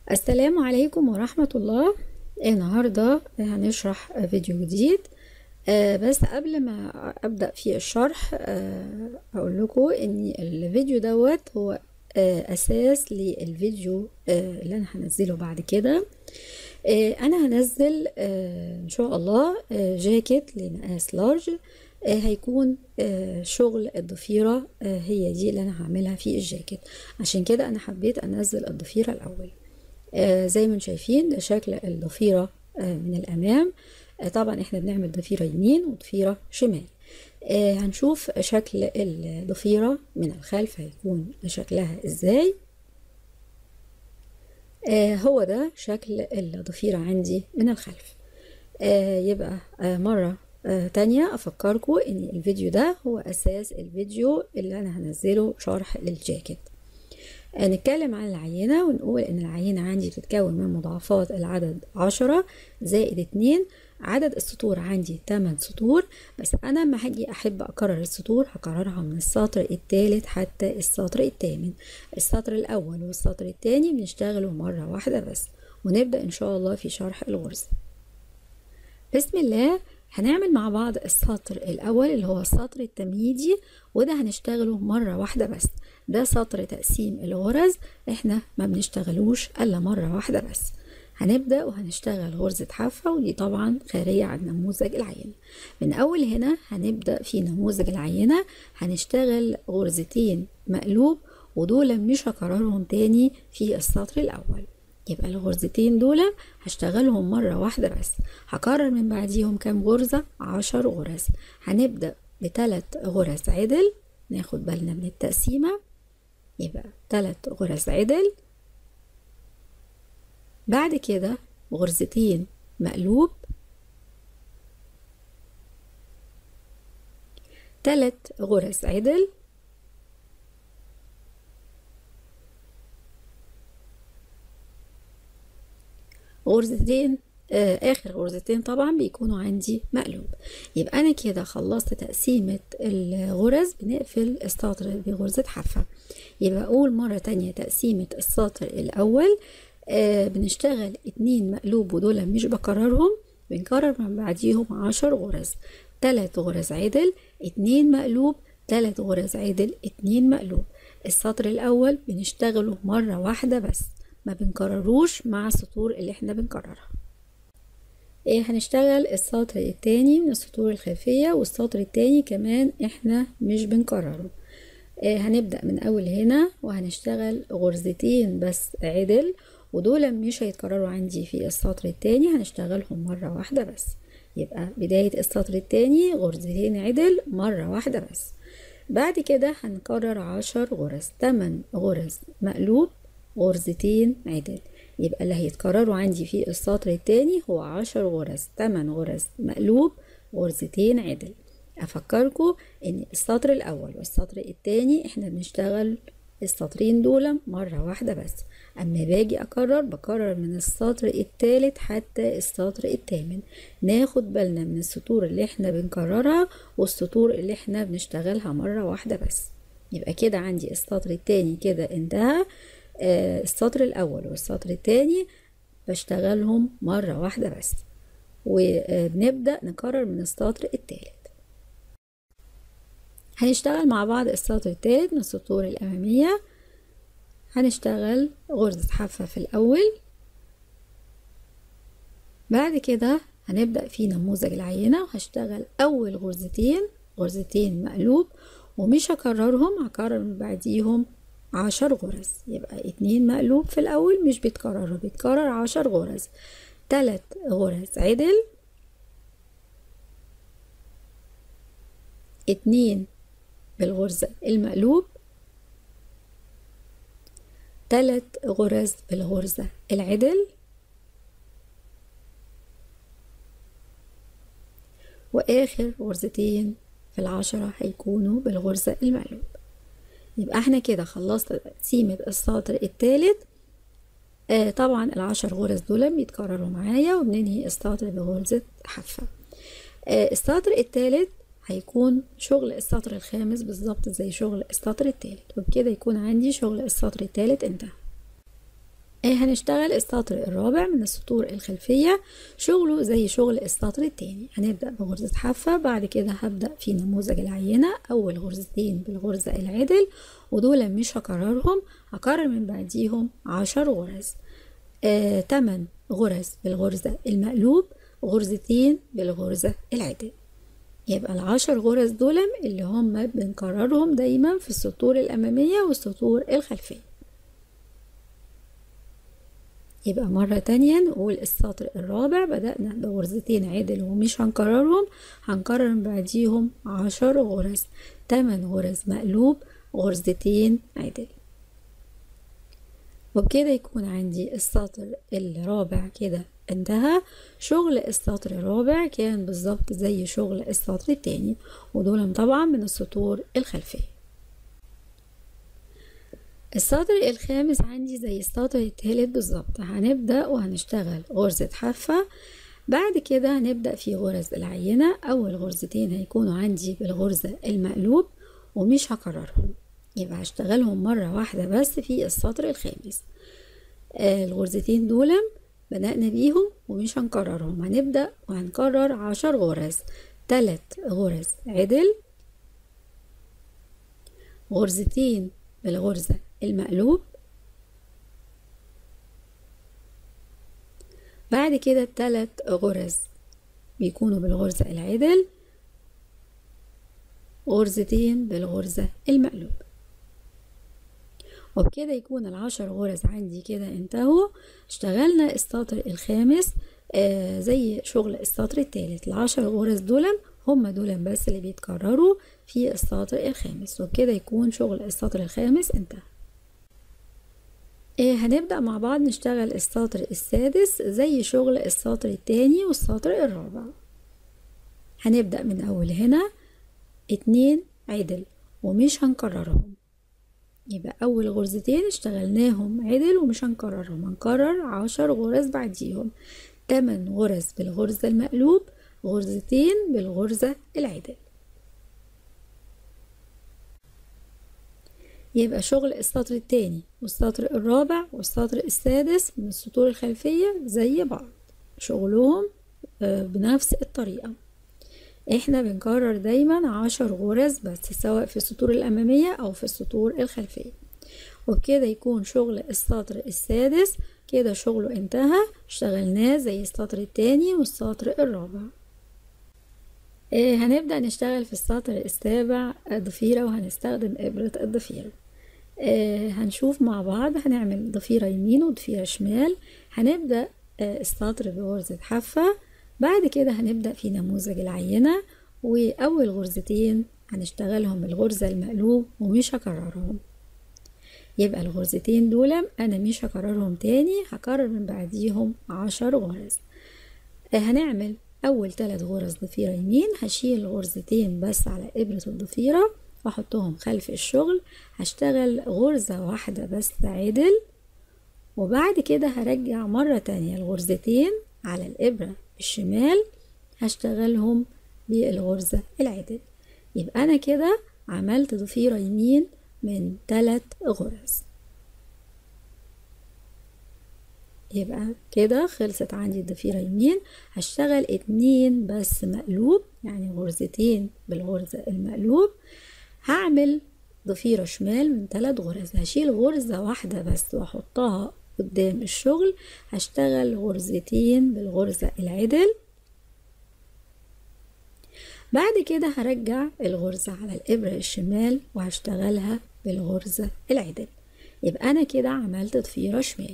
السلام عليكم ورحمة الله النهاردة هنشرح فيديو جديد آه، بس قبل ما أبدأ في الشرح آه، أقول لكم إن الفيديو دوت هو آه، أساس للفيديو اللي أنا هنزله بعد كده أنا هنزل إن شاء الله جاكيت لمقاس لارج هيكون شغل الضفيرة هي دي اللي أنا هعملها في الجاكيت عشان كده أنا حبيت أنزل الضفيرة الأول آه زي ما شايفين ده شكل الضفيرة آه من الأمام آه طبعا احنا بنعمل ضفيرة يمين وضفيرة شمال هنشوف شكل الضفيرة من الخلف هيكون شكلها ازاي هو ده شكل الضفيرة عندي من الخلف يبقى مرة تانية أفكركم إن الفيديو ده هو أساس الفيديو اللي أنا هنزله شرح للجاكيت نتكلم عن العينة ونقول إن العينة عندي بتتكون من مضاعفات العدد عشرة زائد اتنين عدد السطور عندي 8 سطور بس أنا لما هاجي أحب أكرر السطور هكررها من السطر التالت حتى السطر التامن السطر الأول والسطر التاني بنشتغله مرة واحدة بس ونبدأ إن شاء الله في شرح الغرزة بسم الله هنعمل مع بعض السطر الأول اللي هو السطر التمهيدي وده هنشتغله مرة واحدة بس ده سطر تقسيم الغرز احنا ما بنشتغلوش إلا مرة واحدة بس هنبدأ وهنشتغل غرزة حافة ودي طبعا خارية عن نموذج العينة من أول هنا هنبدأ في نموذج العينة هنشتغل غرزتين مقلوب ودول مش هكررهم تاني في السطر الأول يبقى الغرزتين دول هشتغلهم مرة واحدة بس هكرر من بعديهم كام غرزة عشر غرز هنبدأ بتلات غرز عدل ناخد بالنا من التقسيمة يبقى تلات غرز عدل بعد كده غرزتين مقلوب تلات غرز عدل غرزتين آه اخر غرزتين طبعا بيكونوا عندي مقلوب يبقى انا كده خلصت تقسيمة الغرز بنقفل السطر بغرزة حافة يبقى اقول مرة تانية تقسيمة السطر الاول آه بنشتغل اتنين مقلوب ودول مش بكررهم بنكرر من بعديهم عشر غرز تلات غرز عدل اتنين مقلوب تلات غرز عدل اتنين مقلوب السطر الاول بنشتغله مرة واحدة بس ما بنكرروش مع السطور اللي احنا بنكررها ايه هنشتغل السطر التاني من السطور الخلفية والسطر التاني كمان احنا مش بنكرره إيه هنبدأ من اول هنا وهنشتغل غرزتين بس عدل ودول مش هيتكرروا عندي في السطر التاني هنشتغلهم مرة واحدة بس يبقى بداية السطر التاني غرزتين عدل مرة واحدة بس بعد كده هنكرر عشر غرز تمن غرز مقلوب غرزتين عدل يبقى اللي هيتكرروا عندي في السطر التاني هو عشر غرز تمن غرز مقلوب غرزتين عدل افكركم ان السطر الاول والسطر التاني احنا بنشتغل السطرين دول مرة واحدة بس اما باجي اكرر بكرر من السطر التالت حتى السطر التامن ناخد بالنا من السطور اللي احنا بنكررها والسطور اللي احنا بنشتغلها مرة واحدة بس يبقى كده عندي السطر التاني كده انتهى آه السطر الأول والسطر التاني بشتغلهم مرة واحدة بس وبنبدأ نكرر من السطر التالت هنشتغل مع بعض السطر التالت من السطور الأمامية هنشتغل غرزة حافة في الأول بعد كده هنبدأ في نموذج العينة وهشتغل أول غرزتين غرزتين مقلوب ومش هكررهم هكرر من بعديهم عشر غرز يبقى اتنين مقلوب في الأول مش بيتكرروا بيتكرر عشر غرز تلات غرز عدل اتنين بالغرزة المقلوب تلات غرز بالغرزة العدل وآخر غرزتين في العشرة هيكونوا بالغرزة المقلوب يبقى احنا كده خلصت تقسيمة السطر التالت آه طبعا العشر غرز دول بيتكرروا معايا وبننهي السطر بغرزة حافة آه السطر التالت هيكون شغل السطر الخامس بالظبط زي شغل السطر التالت وبكده يكون عندي شغل السطر التالت انتهى آه هنشتغل السطر الرابع من السطور الخلفية شغله زي شغل السطر التاني هنبدأ بغرزة حافة بعد كده هبدأ في نموذج العينة أول غرزتين بالغرزة العدل ودول مش هكررهم هكرر من بعديهم عشر غرز آه 8 غرز بالغرزة المقلوب غرزتين بالغرزة العدل يبقى العشر غرز دول اللي هم بنكررهم دايما في السطور الأمامية والسطور الخلفية يبقى مرة تانية نقول السطر الرابع بدأنا بغرزتين عدل ومش هنكررهم هنكرر بعديهم عشر غرز تمن غرز مقلوب غرزتين عدل وبكده يكون عندي السطر الرابع كده انتهى شغل السطر الرابع كان بالظبط زي شغل السطر التاني ودول طبعا من السطور الخلفيه السطر الخامس عندي زي السطر التالت بالظبط هنبدأ وهنشتغل غرزة حافة بعد كده هنبدأ في غرز العينة أول غرزتين هيكونوا عندي بالغرزة المقلوب ومش هكررهم يبقى هشتغلهم مرة واحدة بس في السطر الخامس آه الغرزتين دول بدأنا بيهم ومش هنكررهم هنبدأ وهنكرر عشر غرز تلات غرز عدل غرزتين بالغرزة المقلوب بعد كده التلات غرز بيكونوا بالغرزة العدل غرزتين بالغرزة المقلوب وبكده يكون العشر غرز عندي كده انتهوا اشتغلنا السطر الخامس آه زي شغل السطر التالت العشر غرز دول هم دول بس اللي بيتكرروا في السطر الخامس وبكده يكون شغل السطر الخامس انتهى إيه هنبدأ مع بعض نشتغل السطر السادس زي شغل السطر التاني والسطر الرابع هنبدأ من أول هنا اتنين عدل ومش هنكررهم يبقى أول غرزتين اشتغلناهم عدل ومش هنكررهم هنكرر عشر غرز بعديهم تمن غرز بالغرزة المقلوب غرزتين بالغرزة العدل يبقى شغل السطر التاني والسطر الرابع والسطر السادس من السطور الخلفية زي بعض شغلهم بنفس الطريقة احنا بنكرر دايما عشر غرز بس سواء في السطور الأمامية أو في السطور الخلفية وبكده يكون شغل السطر السادس كده شغله انتهى اشتغلناه زي السطر التاني والسطر الرابع إيه هنبدأ نشتغل في السطر السابع ضفيرة وهنستخدم إبرة الضفيرة إيه هنشوف مع بعض هنعمل ضفيرة يمين وضفيرة شمال هنبدأ إيه السطر بغرزة حافة بعد كده هنبدأ في نموذج العينة وأول غرزتين هنشتغلهم بالغرزة المقلوب ومش هكررهم يبقى الغرزتين دول أنا مش هكررهم تاني هكرر من بعديهم عشر غرز هنعمل أول ثلاث غرز ضفيرة يمين هشيل غرزتين بس على إبرة الضفيرة وأحطهم خلف الشغل هشتغل غرزة واحدة بس عدل وبعد كده هرجع مرة تانية الغرزتين على الإبرة الشمال هشتغلهم بالغرزة العدل يبقى أنا كده عملت ضفيرة يمين من ثلاث غرز يبقى كده خلصت عندي الضفيرة يمين هشتغل اتنين بس مقلوب يعني غرزتين بالغرزة المقلوب هعمل ضفيرة شمال من ثلاث غرز هشيل غرزة واحدة بس واحطها قدام الشغل هشتغل غرزتين بالغرزة العدل بعد كده هرجع الغرزة على الإبرة الشمال وهشتغلها بالغرزة العدل يبقى أنا كده عملت ضفيرة شمال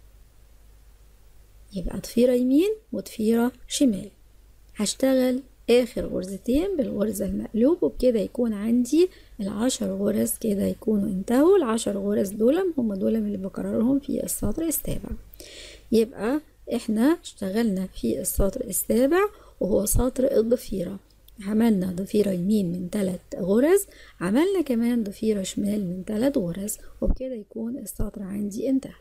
يبقى ضفيرة يمين وضفيرة شمال هشتغل آخر غرزتين بالغرزة المقلوب وبكده يكون عندي العشر غرز كده يكونوا انتهوا العشر غرز دول هم دول اللي بكررهم في السطر السابع يبقى احنا اشتغلنا في السطر السابع وهو سطر الضفيرة عملنا ضفيرة يمين من ثلاث غرز عملنا كمان ضفيرة شمال من ثلاث غرز وبكده يكون السطر عندي انتهى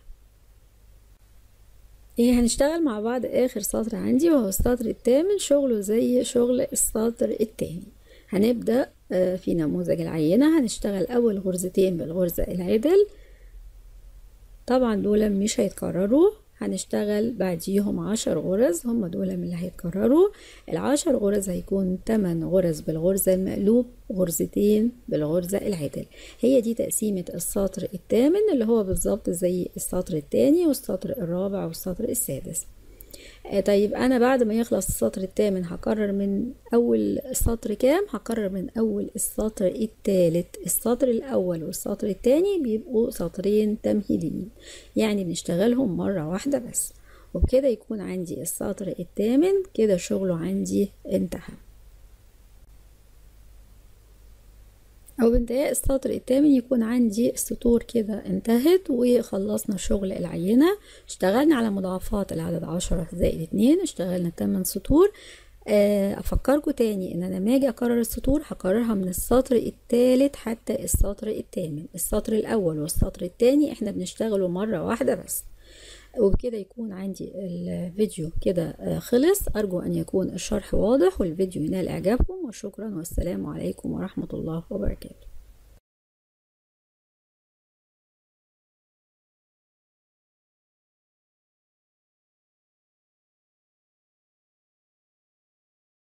ايه هنشتغل مع بعض اخر سطر عندي وهو السطر الثامن شغله زي شغل السطر التاني هنبدأ في نموذج العينة هنشتغل اول غرزتين بالغرزة العدل طبعا دول مش هيتكرروا هنشتغل بعديهم عشر غرز هم دول اللي هيتكرروا العشر غرز هيكون تمن غرز بالغرزة المقلوب غرزتين بالغرزة العدل هي دي تقسيمة السطر الثامن اللي هو بالظبط زي السطر الثاني والسطر الرابع والسطر السادس آه طيب انا بعد ما يخلص السطر الثامن هكرر من اول السطر كام هكرر من اول السطر الثالث السطر الاول والسطر الثاني بيبقوا سطرين تمهيديين يعني بنشتغلهم مرة واحدة بس وبكده يكون عندي السطر الثامن كده شغله عندي انتهى أو بانتهاء السطر الثامن يكون عندي السطور كده انتهت وخلصنا شغل العينة اشتغلنا على مضاعفات العدد عشرة زائد اتنين اشتغلنا تمن سطور افكركم تاني ان انا لما اجي اكرر السطور هكررها من السطر الثالث حتى السطر الثامن السطر الاول والسطر الثاني احنا بنشتغله مره واحده بس وبكده يكون عندي الفيديو كده خلص أرجو أن يكون الشرح واضح والفيديو ينال إعجابكم وشكرا والسلام عليكم ورحمة الله وبركاته